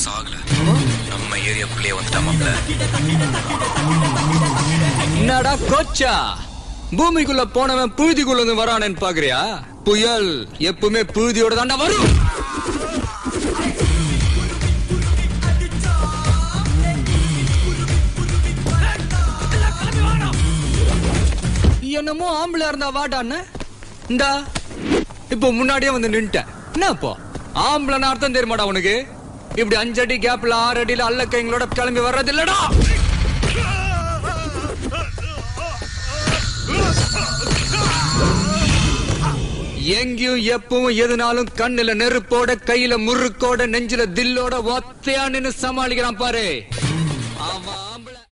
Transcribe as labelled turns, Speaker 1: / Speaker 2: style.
Speaker 1: சாகல நம்ம ஏரியாக்குள்ளேயே வந்துட்டாமாப்ல
Speaker 2: என்னடா கோச்சா பூமிக்குள்ள போனவன் புழுதிக்குள்ள இருந்து வரானேன்னு பாக்குறியா புயல் எப்பவுமே புழுதியோட தாண்டா வரும் என்னமோ ஆம்பளை இருந்தா வாடான்னு இந்தா இப்போ முன்னாடியே வந்து நின்ட்டேன் என்ன இப்போ ஆம்பளை அர்த்தம் தெரியுமாடா உனக்கு இப்படி அஞ்சடி கேப்ல ஆறு அடியில அல்ல கைங்களோட கிளம்பி வர்றது இல்லடா எங்கேயும் எப்பவும் எதுனாலும் கண்ணுல நெருப்போட கையில முறுக்கோட நெஞ்சில தில்லோட ஒத்தையா நின்னு சமாளிக்கிறான் பாரு அவன்